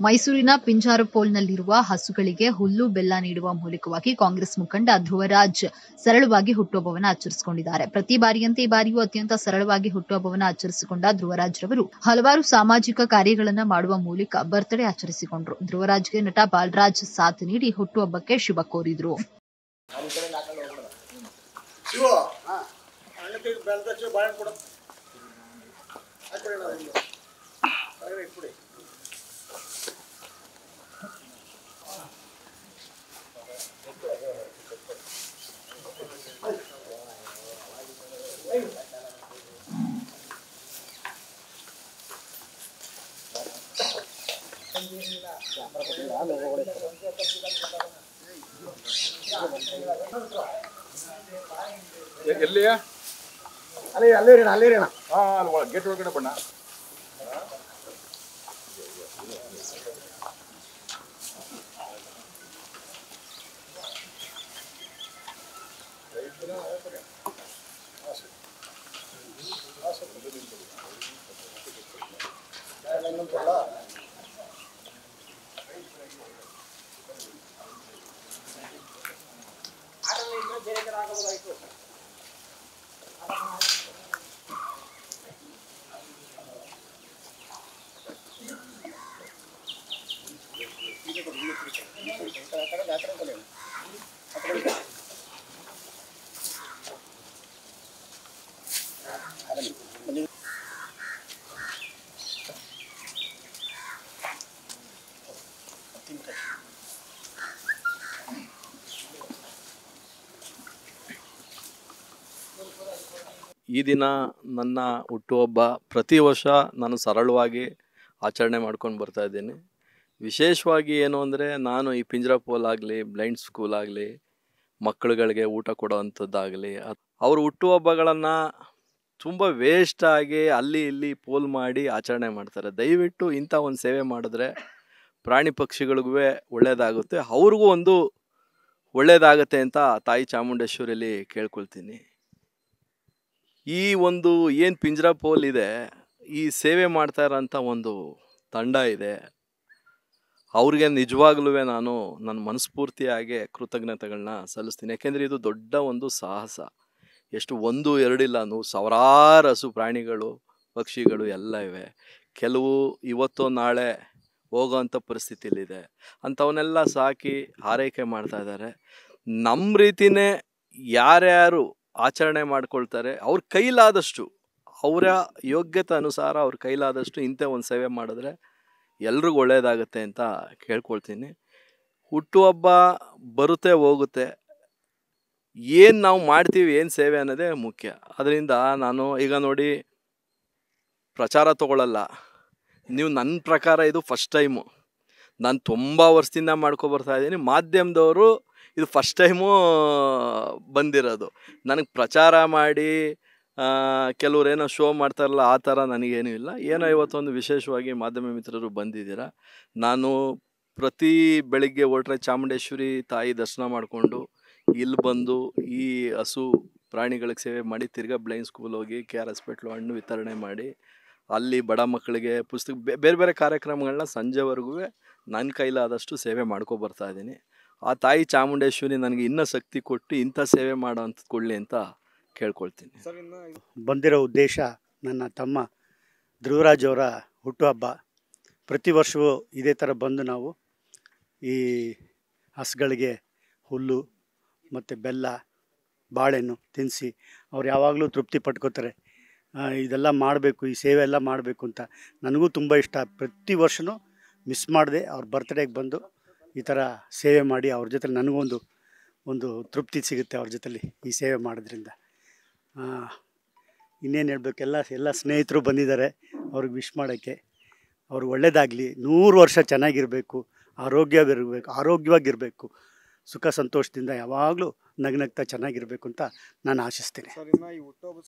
ಮೈಸೂರಿನ ಪಿಂಜಾರಪೋಲ್ನಲ್ಲಿರುವ ಹಸುಗಳಿಗೆ ಹುಲ್ಲು ಬೆಲ್ಲ ನೀಡುವ ಮೂಲಕವಾಗಿ ಕಾಂಗ್ರೆಸ್ ಮುಖಂಡ ಧ್ರುವರಾಜ್ ಸರಳವಾಗಿ ಹುಟ್ಟುಹಬ್ಬವನ್ನು ಆಚರಿಸಿಕೊಂಡಿದ್ದಾರೆ ಪ್ರತಿ ಬಾರಿಯಂತೆ ಈ ಬಾರಿಯೂ ಅತ್ಯಂತ ಸರಳವಾಗಿ ಹುಟ್ಟುಹಬ್ಬವನ್ನು ಆಚರಿಸಿಕೊಂಡ ಧ್ರುವರಾಜ್ ರವರು ಹಲವಾರು ಸಾಮಾಜಿಕ ಕಾರ್ಯಗಳನ್ನ ಮಾಡುವ ಮೂಲಕ ಬರ್ತ್ಡೇ ಆಚರಿಸಿಕೊಂಡರು ಧ್ರುವರಾಜ್ಗೆ ನಟ ಬಾಲರಾಜ್ ಸಾಥ್ ನೀಡಿ ಹುಟ್ಟುಹಬ್ಬಕ್ಕೆ ಶುಭ ಕೋರಿದ್ರು ಶಿವ ಅಣ್ಣಕ್ಕೆ ಬೆಲ್ದಚ್ಚು ಬಾಳೆಹಣ್ಣು ಕೊಡು ಹಾಕ್ಬಿಡಿ ನಾವು ಇಲ್ಲಿ. ಹೊರಗಡೆ ಇಟ್ಬಿಡಿ ಎಲ್ಲಿಯ ಅಲ್ಲಿ ಅಲ್ಲೇ ಇರೋಣ ಅಲ್ಲೇ ಇರೋಣ ಹಾ ಅಲ್ಲಿ ಒಳಗೆ ಗೇಟ್ ಒಳಗಡೆ ಬಣ್ಣ ಈ ದಿನ ನನ್ನ ಹುಟ್ಟುಹಬ್ಬ ಪ್ರತಿ ವರ್ಷ ನಾನು ಸರಳವಾಗಿ ಆಚರಣೆ ಮಾಡ್ಕೊಂಡು ಬರ್ತಾ ಇದ್ದೀನಿ ವಿಶೇಷವಾಗಿ ಏನು ಅಂದರೆ ನಾನು ಈ ಪಿಂಜರ ಪೋಲ್ ಆಗಲಿ ಬ್ಲೈಂಡ್ ಸ್ಕೂಲ್ ಆಗಲಿ ಮಕ್ಕಳುಗಳಿಗೆ ಊಟ ಕೊಡೋವಂಥದ್ದಾಗಲಿ ಅವ್ರ ಹುಟ್ಟುಹಬ್ಬಗಳನ್ನು ತುಂಬ ವೇಸ್ಟಾಗಿ ಅಲ್ಲಿ ಇಲ್ಲಿ ಪೋಲ್ ಮಾಡಿ ಆಚರಣೆ ಮಾಡ್ತಾರೆ ದಯವಿಟ್ಟು ಇಂಥ ಒಂದು ಸೇವೆ ಮಾಡಿದ್ರೆ ಪ್ರಾಣಿ ಪಕ್ಷಿಗಳಿಗೂ ಒಳ್ಳೆಯದಾಗುತ್ತೆ ಅವ್ರಿಗೂ ಒಂದು ಒಳ್ಳೆಯದಾಗತ್ತೆ ಅಂತ ತಾಯಿ ಚಾಮುಂಡೇಶ್ವರಿಯಲ್ಲಿ ಕೇಳ್ಕೊಳ್ತೀನಿ ಈ ಒಂದು ಏನು ಪಿಂಜರ ಪೋಲ್ ಇದೆ ಈ ಸೇವೆ ಮಾಡ್ತಾ ಇರೋಂಥ ಒಂದು ತಂಡ ಇದೆ ಅವ್ರಿಗೆ ನಿಜವಾಗ್ಲೂ ನಾನು ನನ್ನ ಮನಸ್ಫೂರ್ತಿಯಾಗಿ ಕೃತಜ್ಞತೆಗಳನ್ನ ಸಲ್ಲಿಸ್ತೀನಿ ಯಾಕೆಂದರೆ ಇದು ದೊಡ್ಡ ಒಂದು ಸಾಹಸ ಎಷ್ಟು ಒಂದು ಎರಡಿಲ್ಲ ನೂ ಸಾವಿರಾರು ಹಸು ಪ್ರಾಣಿಗಳು ಪಕ್ಷಿಗಳು ಎಲ್ಲ ಇವೆ ಕೆಲವು ಇವತ್ತು ನಾಳೆ ಹೋಗೋವಂಥ ಪರಿಸ್ಥಿತಿಲಿದೆ ಅಂಥವನ್ನೆಲ್ಲ ಸಾಕಿ ಆರೈಕೆ ಮಾಡ್ತಾ ಇದ್ದಾರೆ ನಮ್ಮ ರೀತಿನೇ ಯಾರ್ಯಾರು ಆಚರಣೆ ಮಾಡ್ಕೊಳ್ತಾರೆ ಅವ್ರ ಕೈಲಾದಷ್ಟು ಅವರ ಯೋಗ್ಯತೆ ಅನುಸಾರ ಅವ್ರ ಕೈಲಾದಷ್ಟು ಇಂಥ ಒಂದು ಸೇವೆ ಮಾಡಿದ್ರೆ ಎಲ್ರಿಗೂ ಒಳ್ಳೆಯದಾಗುತ್ತೆ ಅಂತ ಕೇಳ್ಕೊಳ್ತೀನಿ ಹುಟ್ಟುಹಬ್ಬ ಬರುತ್ತೆ ಹೋಗುತ್ತೆ ಏನು ನಾವು ಮಾಡ್ತೀವಿ ಏನು ಸೇವೆ ಅನ್ನೋದೇ ಮುಖ್ಯ ಅದರಿಂದ ನಾನು ಈಗ ನೋಡಿ ಪ್ರಚಾರ ತಗೊಳ್ಳಲ್ಲ ನೀವು ನನ್ನ ಪ್ರಕಾರ ಇದು ಫಸ್ಟ್ ಟೈಮು ನಾನು ತುಂಬ ವರ್ಷದಿಂದ ಮಾಡ್ಕೊಬರ್ತಾ ಇದ್ದೀನಿ ಮಾಧ್ಯಮದವರು ಇದು ಫಸ್ಟ್ ಟೈಮು ಬಂದಿರೋದು ನನಗೆ ಪ್ರಚಾರ ಮಾಡಿ ಕೆಲವ್ರು ಏನೋ ಶೋ ಮಾಡ್ತಾರಲ್ಲ ಆ ಥರ ನನಗೇನೂ ಇಲ್ಲ ಏನೋ ಇವತ್ತೊಂದು ವಿಶೇಷವಾಗಿ ಮಾಧ್ಯಮ ಮಿತ್ರರು ಬಂದಿದ್ದೀರ ನಾನು ಪ್ರತಿ ಬೆಳಿಗ್ಗೆ ಹೊರಟ್ರೆ ಚಾಮುಂಡೇಶ್ವರಿ ತಾಯಿ ದರ್ಶನ ಮಾಡಿಕೊಂಡು ಇಲ್ಲಿ ಬಂದು ಈ ಹಸು ಪ್ರಾಣಿಗಳಿಗೆ ಸೇವೆ ಮಾಡಿ ತಿರ್ಗಾ ಬ್ಲೈಂಡ್ ಸ್ಕೂಲ್ ಹೋಗಿ ಕೆ ಆರ್ ಹಾಸ್ಪಿಟ್ಲು ಹಣ್ಣು ವಿತರಣೆ ಮಾಡಿ ಅಲ್ಲಿ ಬಡ ಮಕ್ಕಳಿಗೆ ಪುಸ್ತಕ ಬೇ- ಬೇರೆ ಬೇರೆ ಕಾರ್ಯಕ್ರಮಗಳನ್ನ ಸಂಜೆವರೆಗೂ ನನ್ನ ಕೈಲಾದಷ್ಟು ಸೇವೆ ಮಾಡ್ಕೊ ಬರ್ತಾ ಇದ್ದೀನಿ ಆ ತಾಯಿ ಚಾಮುಂಡೇಶ್ವರಿ ನನಗೆ ಇನ್ನೂ ಶಕ್ತಿ ಕೊಟ್ಟು ಇಂಥ ಸೇವೆ ಮಾಡೋ ಅಂಥದ್ದು ಕೊಡಲಿ ಅಂತ ಕೇಳ್ಕೊಳ್ತೀನಿ ಬಂದಿರೋ ಉದ್ದೇಶ ನನ್ನ ತಮ್ಮ ಧ್ರುವರಾಜ್ ಅವರ ಹುಟ್ಟುಹಬ್ಬ ಪ್ರತಿ ವರ್ಷವೂ ಇದೇ ಥರ ಬಂದು ನಾವು ಈ ಹಸುಗಳಿಗೆ ಹುಲ್ಲು ಮತ್ತು ಬೆಲ್ಲ ಬಾಳೆಹಣ್ಣು ತಿನ್ನಿಸಿ ಅವ್ರು ಯಾವಾಗಲೂ ತೃಪ್ತಿ ಪಟ್ಕೋತಾರೆ ಆ, ಇದೆಲ್ಲ ಮಾಡಬೇಕು ಈ ಸೇವೆ ಎಲ್ಲ ಮಾಡಬೇಕು ಅಂತ ನನಗೂ ತುಂಬ ಇಷ್ಟ ಪ್ರತಿ ವರ್ಷವೂ ಮಿಸ್ ಮಾಡದೆ ಅವ್ರ ಬರ್ತ್ಡೇಗೆ ಬಂದು ಈ ಥರ ಸೇವೆ ಮಾಡಿ ಅವ್ರ ಜೊತೆ ನನಗೊಂದು ಒಂದು ತೃಪ್ತಿ ಸಿಗುತ್ತೆ ಅವ್ರ ಜೊತೆಲಿ ಈ ಸೇವೆ ಮಾಡೋದ್ರಿಂದ ಇನ್ನೇನು ಹೇಳಬೇಕು ಎಲ್ಲ ಎಲ್ಲ ಸ್ನೇಹಿತರು ಬಂದಿದ್ದಾರೆ ಅವ್ರಿಗೆ ವಿಶ್ ಮಾಡೋಕ್ಕೆ ಅವ್ರಿಗೆ ಒಳ್ಳೇದಾಗಲಿ ನೂರು ವರ್ಷ ಚೆನ್ನಾಗಿರಬೇಕು ಆರೋಗ್ಯವಿರಬೇಕು ಆರೋಗ್ಯವಾಗಿರಬೇಕು ಸುಖ ಸಂತೋಷದಿಂದ ಯಾವಾಗಲೂ ನಗ್ನಗ್ತಾ ಚೆನ್ನಾಗಿರಬೇಕು ಅಂತ ನಾನು ಆಶಿಸ್ತೇನೆ ಸರ್ ಇನ್ನು ಈ ಹುಟ್ಟುಹಬ್ಬದ